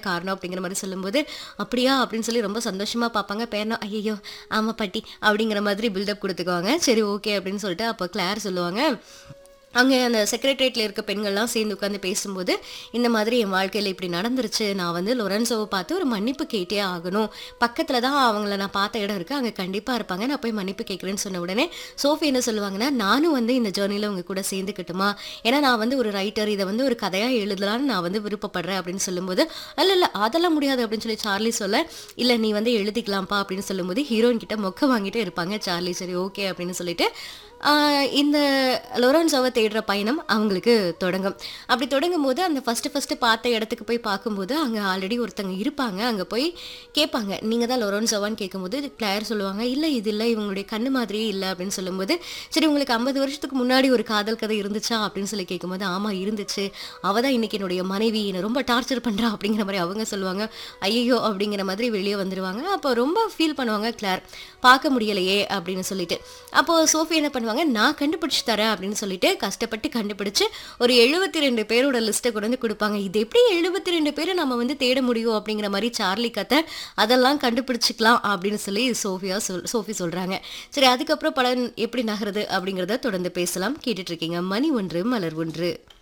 காரணம் அப்படிங்கிற மாதிரி சொல்லும்போது அப்படியா அப்படின்னு சொல்லி ரொம்ப சந்தோஷமா பார்ப்பாங்க பேரனா ஐயோ ஆமா பாட்டி அப்படிங்கிற மாதிரி பில்டப் கொடுத்துக்குவாங்க சரி ஓகே அப்படின்னு சொல்லிட்டு அப்போ கிளார் சொல்லுவாங்க அங்கே அந்த செக்ரட்டரியேட்டில் இருக்க பெண்கள்லாம் சேர்ந்து உட்காந்து பேசும்போது இந்த மாதிரி என் வாழ்க்கையில் இப்படி நடந்துருச்சு நான் வந்து லொரன்சோவை பார்த்து ஒரு மன்னிப்பு கேட்டே ஆகணும் பக்கத்தில் தான் அவங்கள நான் பார்த்த இடம் இருக்குது அங்கே கண்டிப்பாக இருப்பாங்க நான் போய் மன்னிப்பு கேட்குறேன்னு சொன்ன உடனே சோஃபி என்ன சொல்லுவாங்கன்னா நானும் வந்து இந்த ஜேர்னியில் உங்க கூட சேர்ந்துக்கட்டுமா ஏன்னா நான் வந்து ஒரு ரைட்டர் இதை வந்து ஒரு கதையாக எழுதலாம்னு நான் வந்து விருப்பப்படுறேன் அப்படின்னு சொல்லும்போது அல்ல இல்லை அதெல்லாம் முடியாது அப்படின்னு சொல்லி சார்லி சொல்ல இல்லை நீ வந்து எழுதிக்கலாம்ப்பா அப்படின்னு சொல்லும்போது ஹீரோயின் கிட்ட மொக்க வாங்கிட்டே இருப்பாங்க சார்லி சரி ஓகே அப்படின்னு சொல்லிட்டு ஆஹ் இந்த லொரன்சோவை தேடுற பயணம் அவங்களுக்கு தொடங்கும் அப்படி தொடங்கும் போது அந்த ஃபஸ்ட்டு ஃபஸ்ட்டு பார்த்த இடத்துக்கு போய் பார்க்கும்போது அங்கே ஆல்ரெடி ஒருத்தங்க இருப்பாங்க அங்கே போய் கேட்பாங்க நீங்கள் தான் லொரன்சோவான்னு கேட்கும்போது கிளாயர் சொல்லுவாங்க இல்லை இது இல்லை இவங்களுடைய கண்ணு மாதிரியே இல்லை அப்படின்னு சொல்லும்போது சரி உங்களுக்கு ஐம்பது வருஷத்துக்கு முன்னாடி ஒரு காதல் கதை இருந்துச்சா அப்படின்னு சொல்லி கேட்கும்போது ஆமாம் இருந்துச்சு அவள் தான் இன்னைக்கு என்னுடைய மனைவி என்னை ரொம்ப டார்ச்சர் பண்ணுறா அப்படிங்கிற மாதிரி அவங்க சொல்லுவாங்க ஐயோ அப்படிங்கிற மாதிரி வெளியே வந்துடுவாங்க அப்போ ரொம்ப ஃபீல் பண்ணுவாங்க கிளார் பார்க்க முடியலையே அப்படின்னு சொல்லிட்டு அப்போ சோஃபி என்ன பண்ணுவாங்க நான் கண்டுபிடிச்சு தரேன் அப்படின்னு சொல்லிட்டு கஷ்டப்பட்டு கண்டுபிடிச்சு ஒரு எழுபத்தி ரெண்டு பேரோட லிஸ்ட்டை கொண்டு வந்து கொடுப்பாங்க இது எப்படி எழுபத்தி ரெண்டு பேரை நம்ம வந்து தேட முடியும் அப்படிங்கிற மாதிரி சார்லி கத்தை அதெல்லாம் கண்டுபிடிச்சிக்கலாம் அப்படின்னு சொல்லி சோஃபியா சொல் சோஃபி சொல்றாங்க சரி அதுக்கப்புறம் படம் எப்படி நகருது அப்படிங்கிறத தொடர்ந்து பேசலாம் கேட்டுட்டு இருக்கீங்க மணி ஒன்று மலர் ஒன்று